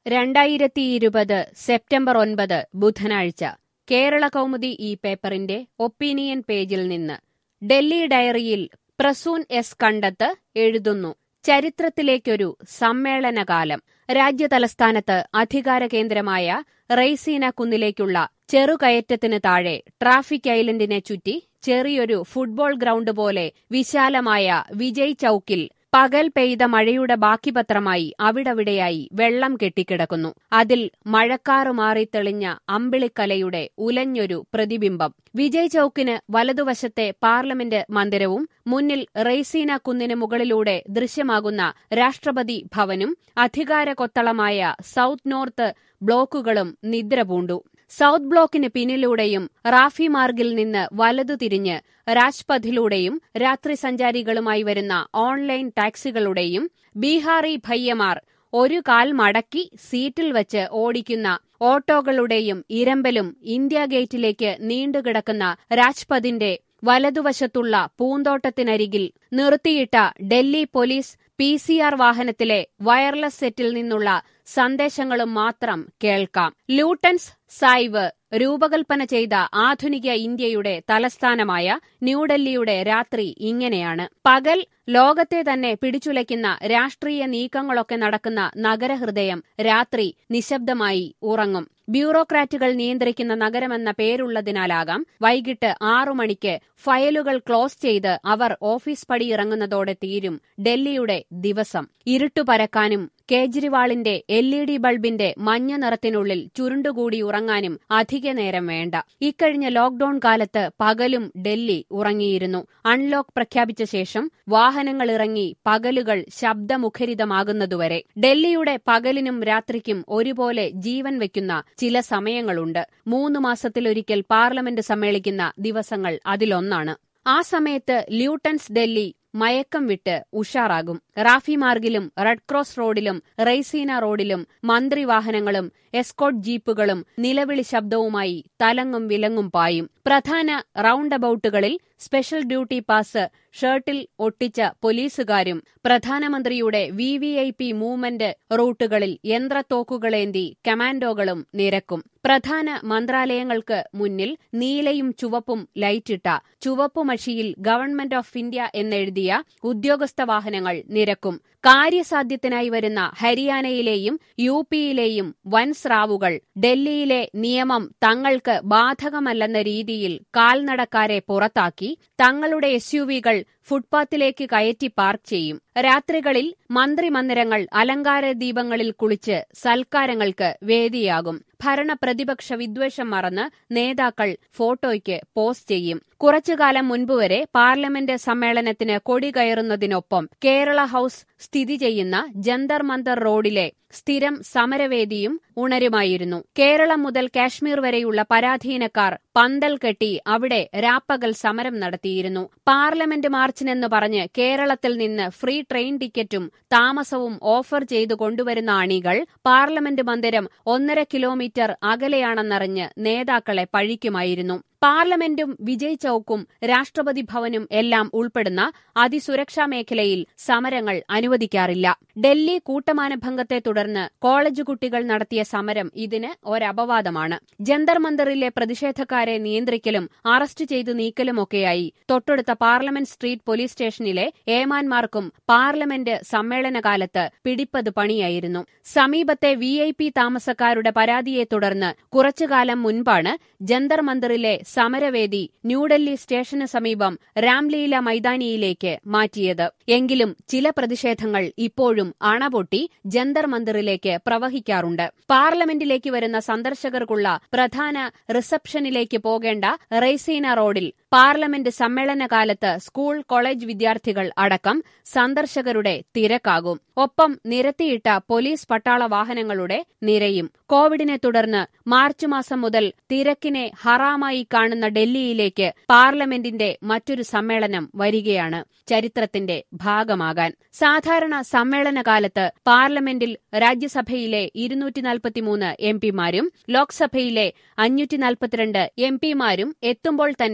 രണ്ടായിരത്തി ഇരുപത് സെപ്റ്റംബർ ഒൻപത് ബുധനാഴ്ച കേരള കൗമുദി ഈ പേപ്പറിന്റെ ഒപ്പീനിയൻ പേജിൽ നിന്ന് ഡൽഹി ഡയറിയിൽ പ്രസൂൻ എസ് കണ്ടത്ത് എഴുതുന്നു ചരിത്രത്തിലേക്കൊരു സമ്മേളനകാലം രാജ്യതലസ്ഥാനത്ത് അധികാര കേന്ദ്രമായ റെയ്സീന കുന്നിലേക്കുള്ള ചെറുകയറ്റത്തിന് താഴെ ട്രാഫിക് ഐലൻഡിനെ ചുറ്റി ചെറിയൊരു ഫുട്ബോൾ ഗ്രൗണ്ട് പോലെ വിശാലമായ വിജയ് ചൌക്കിൽ പകൽ പെയ്ത മഴയുടെ ബാക്കിപത്രമായി അവിടവിടെയായി വെള്ളം കെട്ടിക്കിടക്കുന്നു അതിൽ മഴക്കാറ് മാറി തെളിഞ്ഞ അമ്പിളിക്കലയുടെ ഉലഞ്ഞൊരു പ്രതിബിംബം വിജയ് ചൌക്കിന് വലതുവശത്തെ പാർലമെന്റ് മന്ദിരവും മുന്നിൽ റെയ്സീന കുന്നിന് മുകളിലൂടെ ദൃശ്യമാകുന്ന രാഷ്ട്രപതി ഭവനും അധികാര കൊത്തളമായ സൌത്ത് നോർത്ത് ബ്ലോക്കുകളും നിദ്രപൂണ്ടു സൌത്ത് ബ്ലോക്കിന് പിന്നിലൂടെയും റാഫി മാർഗിൽ നിന്ന് വലതു തിരിഞ്ഞ് രാജ്പഥിലൂടെയും രാത്രി സഞ്ചാരികളുമായി വരുന്ന ഓൺലൈൻ ടാക്സികളുടെയും ബീഹാറി ഭയ്യമാർ ഒരു കാൽ മടക്കി സീറ്റിൽ വച്ച് ഓടിക്കുന്ന ഓട്ടോകളുടെയും ഇരമ്പലും ഇന്ത്യ ഗേറ്റിലേക്ക് നീണ്ടുകിടക്കുന്ന രാജ്പഥിന്റെ വലതുവശത്തുള്ള പൂന്തോട്ടത്തിനരികിൽ നിർത്തിയിട്ട Delhi police P C R വാഹനത്തിലെ വയർലെസ് സെറ്റിൽ നിന്നുള്ള സന്ദേശങ്ങളും മാത്രം കേൾക്കാം ലൂട്ടൻസ് സായിവ് രൂപകൽപ്പന ചെയ്ത ആധുനിക ഇന്ത്യയുടെ തലസ്ഥാനമായ ന്യൂഡൽഹിയുടെ രാത്രി ഇങ്ങനെയാണ് പകൽ ലോകത്തെ തന്നെ പിടിച്ചുലയ്ക്കുന്ന രാഷ്ട്രീയ നീക്കങ്ങളൊക്കെ നടക്കുന്ന നഗരഹൃദയം രാത്രി നിശബ്ദമായി ഉറങ്ങും ബ്യൂറോക്രാറ്റുകൾ നിയന്ത്രിക്കുന്ന നഗരമെന്ന പേരുള്ളതിനാലാകാം വൈകിട്ട് ആറു മണിക്ക് ഫയലുകൾ ക്ലോസ് ചെയ്ത് അവർ ഓഫീസ് പടി ഇറങ്ങുന്നതോടെ തീരും ഡൽഹിയുടെ ദിവസം ഇരുട്ടു പരക്കാനും കേജ്രിവാളിന്റെ എൽ ഇ ഡി ബൾബിന്റെ മഞ്ഞ നിറത്തിനുള്ളിൽ ചുരുണ്ടുകൂടി ഉറങ്ങാനും അധിക നേരം വേണ്ട ഇക്കഴിഞ്ഞ ലോക്ഡൌൺ കാലത്ത് പകലും ഡൽഹി ഉറങ്ങിയിരുന്നു അൺലോക്ക് പ്രഖ്യാപിച്ച ശേഷം വാഹനങ്ങൾ ഇറങ്ങി പകലുകൾ ശബ്ദമുഖരിതമാകുന്നതുവരെ ഡൽഹിയുടെ പകലിനും രാത്രിക്കും ഒരുപോലെ ജീവൻ വയ്ക്കുന്ന ചില സമയങ്ങളുണ്ട് മൂന്ന് മാസത്തിലൊരിക്കൽ പാർലമെന്റ് സമ്മേളിക്കുന്ന ദിവസങ്ങൾ അതിലൊന്നാണ് ആ സമയത്ത് ല്യൂട്ടൻസ് ഡൽഹി മയക്കം വിട്ട് ഉഷാറാകും റാഫി മാർഗിലും റെഡ് ക്രോസ് റോഡിലും റെയ്സീന റോഡിലും മന്ത്രിവാഹനങ്ങളും എസ്കോട്ട് ജീപ്പുകളും നിലവിളി ശബ്ദവുമായി തലങ്ങും വിലങ്ങും പായും പ്രധാന റൌണ്ട് അബൌട്ടുകളിൽ സ്പെഷ്യൽ ഡ്യൂട്ടി പാസ് ഷർട്ടിൽ ഒട്ടിച്ച പോലീസുകാരും പ്രധാനമന്ത്രിയുടെ V V I P movement റൂട്ടുകളിൽ യന്ത്രത്തോക്കുകളേന്തി കമാൻഡോകളും നിരക്കും പ്രധാന മന്ത്രാലയങ്ങൾക്ക് മുന്നിൽ നീലയും ചുവപ്പും ലൈറ്റിട്ട ചുവപ്പുമഷിയിൽ ഗവൺമെന്റ് ഓഫ് ഇന്ത്യ എന്നെഴുതിയ ഉദ്യോഗസ്ഥ വാഹനങ്ങൾ നിരക്കും കാര്യസാധ്യത്തിനായി വരുന്ന ഹരിയാനയിലെയും യു പിയിലെയും വൻ സ്രാവുകൾ ഡൽഹിയിലെ നിയമം തങ്ങൾക്ക് ബാധകമല്ലെന്ന രീതിയിൽ കാൽനടക്കാരെ പുറത്താക്കി തങ്ങളുടെ എസ്യുവികൾ ഫുട്പാത്തിലേക്ക് കയറ്റി പാർക്ക് ചെയ്യും രാത്രികളിൽ മന്ത്രിമന്ദിരങ്ങൾ അലങ്കാര ദീപങ്ങളിൽ കുളിച്ച് സൽക്കാരങ്ങൾക്ക് വേദിയാകും ഭരണ പ്രതിപക്ഷ വിദ്വേഷം മറന്ന് നേതാക്കൾ ഫോട്ടോയ്ക്ക് പോസ്റ്റ് ചെയ്യും കുറച്ചുകാലം മുൻപുവരെ പാർലമെന്റ് സമ്മേളനത്തിന് കൊടി കയറുന്നതിനൊപ്പം കേരള ഹൌസ് സ്ഥിതി ചെയ്യുന്ന ജന്തർ മന്ദർ റോഡിലെ സ്ഥിരം സമരവേദിയും ഉണരുമായിരുന്നു കേരളം മുതൽ കാശ്മീർ വരെയുള്ള പരാധീനക്കാർ പന്തൽ കെട്ടി അവിടെ രാപ്പകൽ സമരം നടത്തിയിരുന്നു പാർലമെന്റ് മാർച്ചിനെന്ന് പറഞ്ഞ് കേരളത്തിൽ നിന്ന് ഫ്രീ ട്രെയിൻ ടിക്കറ്റും താമസവും ഓഫർ ചെയ്തു കൊണ്ടുവരുന്ന അണികൾ പാർലമെന്റ് മന്ദിരം ഒന്നര കിലോമീറ്റർ അകലെയാണെന്നറിഞ്ഞ് നേതാക്കളെ പഴിക്കുമായിരുന്നു പാർലമെന്റും വിജയ് ചൌക്കും രാഷ്ട്രപതി ഭവനും എല്ലാം ഉൾപ്പെടുന്ന അതിസുരക്ഷാ മേഖലയിൽ സമരങ്ങൾ അനുവദിക്കാറില്ല ഡൽഹി കൂട്ടമാനഭംഗത്തെ തുടർന്ന് കോളേജ് കുട്ടികൾ നടത്തിയ സമരം ഇതിന് ഒരപവാദമാണ് ജന്തർ മന്ദറിലെ പ്രതിഷേധക്കാരെ നിയന്ത്രിക്കലും അറസ്റ്റ് ചെയ്തു നീക്കലുമൊക്കെയായി തൊട്ടടുത്ത പാർലമെന്റ് സ്ട്രീറ്റ് പോലീസ് സ്റ്റേഷനിലെ ഏമാന്മാർക്കും പാർലമെന്റ് സമ്മേളനകാലത്ത് പിടിപ്പത് പണിയായിരുന്നു സമീപത്തെ വി ഐ പി താമസക്കാരുടെ പരാതിയെ തുടർന്ന് കുറച്ചുകാലം മുൻപാണ് ജന്തർ മന്ദറിലെ സമരവേദി ന്യൂഡൽഹി സ്റ്റേഷന് സമീപം രാംലീല മൈതാനിയിലേക്ക് മാറ്റിയത് എങ്കിലും ചില പ്രതിഷേധങ്ങൾ ഇപ്പോഴും അണപൊട്ടി ജന്തർ മന്ദിറിലേക്ക് പ്രവഹിക്കാറുണ്ട് പാർലമെന്റിലേക്ക് വരുന്ന സന്ദർശകർക്കുള്ള പ്രധാന റിസപ്ഷനിലേക്ക് പോകേണ്ട റെയ്സീന റോഡിൽ പാർലമെന്റ് സമ്മേളനകാലത്ത് സ്കൂൾ കോളേജ് വിദ്യാർത്ഥികൾ അടക്കം സന്ദർശകരുടെ തിരക്കാകും ഒപ്പം നിരത്തിയിട്ട പോലീസ് പട്ടാള വാഹനങ്ങളുടെ നിരയും കോവിഡിനെ തുടർന്ന് മാർച്ച് മാസം മുതൽ തിരക്കിനെ ഹറാമായി കാണുന്ന ഡൽഹിയിലേക്ക് പാർലമെന്റിന്റെ മറ്റൊരു സമ്മേളനം വരികയാണ് ചരിത്രത്തിന്റെ ഭാഗമാകാൻ സാധാരണ സമ്മേളനകാലത്ത് പാർലമെന്റിൽ രാജ്യസഭയിലെ ഇരുന്നൂറ്റി നാൽപ്പത്തിമൂന്ന് എം പിമാരും ലോക്സഭയിലെ അഞ്ഞൂറ്റി നാൽപ്പത്തിരണ്ട് എം പിമാരും എത്തുമ്പോൾ തന്നെ വലിയ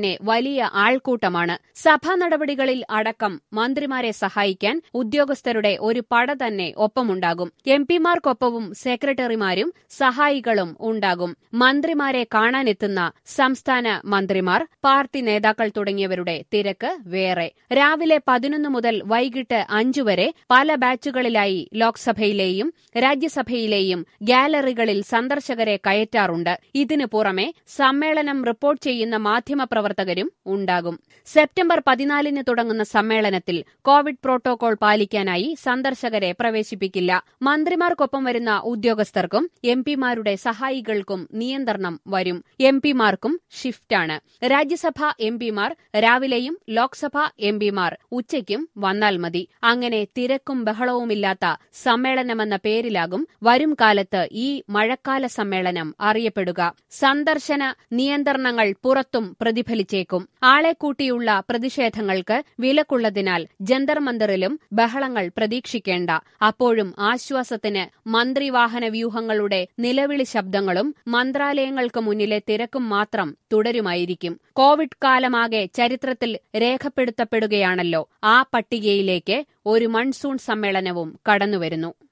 വലിയ ആൾക്കൂട്ടമാണ് സഭാ നടപടികളിൽ അടക്കം മന്ത്രിമാരെ സഹായിക്കാൻ ഉദ്യോഗസ്ഥരുടെ ഒരു പട തന്നെ ഒപ്പമുണ്ടാകും എം പിമാർക്കൊപ്പവും സെക്രട്ടറിമാരും സഹായികളും ഉണ്ടാകും മന്ത്രിമാരെ കാണാനെത്തുന്ന സംസ്ഥാന മന്ത്രിമാർ പാർട്ടി നേതാക്കൾ തുടങ്ങിയവരുടെ തിരക്ക് വേറെ രാവിലെ പതിനൊന്ന് മുതൽ വൈകിട്ട് അഞ്ചു വരെ പല ബാച്ചുകളിലായി ലോക്സഭയിലെയും രാജ്യസഭയിലെയും ഗാലറികളിൽ സന്ദർശകരെ കയറ്റാറുണ്ട് ഇതിനു പുറമെ സമ്മേളനം റിപ്പോർട്ട് ചെയ്യുന്ന മാധ്യമപ്രവർത്തകരും ഉണ്ടാകും സെപ്റ്റംബർ പതിനാലിന് തുടങ്ങുന്ന സമ്മേളനത്തിൽ കോവിഡ് പ്രോട്ടോകോൾ പാലിക്കാനായി സന്ദർശകരെ പ്രവേശിപ്പിക്കില്ല മന്ത്രിമാർക്കൊപ്പം വരുന്ന ഉദ്യോഗസ്ഥർക്കും എം പിമാരുടെ സഹായികൾക്കും നിയന്ത്രണം വരും എം പിമാർക്കും ഷിഫ്റ്റാണ് രാജ്യസഭാ എം പിമാർ രാവിലെയും ലോക്സഭാ എം പിമാർ ഉച്ചയ്ക്കും വന്നാൽ മതി അങ്ങനെ തിരക്കും ബഹളവുമില്ലാത്ത സമ്മേളനമെന്ന പേരിലാകും വരും കാലത്ത് ഈ മഴക്കാല സമ്മേളനം അറിയപ്പെടുക സന്ദർശന നിയന്ത്രണങ്ങൾ പുറത്തും പ്രതിഫലിച്ചേക്കും ആളെ കൂട്ടിയുള്ള പ്രതിഷേധങ്ങൾക്ക് വിലക്കുള്ളതിനാൽ ജന്തർ മന്ദിറിലും ബഹളങ്ങൾ പ്രതീക്ഷിക്കേണ്ട അപ്പോഴും ആശ്വാസത്തിന് മന്ത്രിവാഹന വ്യൂഹങ്ങളുടെ നിലവിളി ശബ്ദങ്ങളും മന്ത്രാലയങ്ങൾക്ക് മുന്നിലെ തിരക്കും മാത്രം തുടരുമായിരിക്കും കോവിഡ് കാലമാകെ ചരിത്രത്തിൽ രേഖപ്പെടുത്തപ്പെടുകയാണല്ലോ ആ പട്ടികയിലേക്ക് ഒരു മൺസൂൺ സമ്മേളനവും കടന്നുവരുന്നു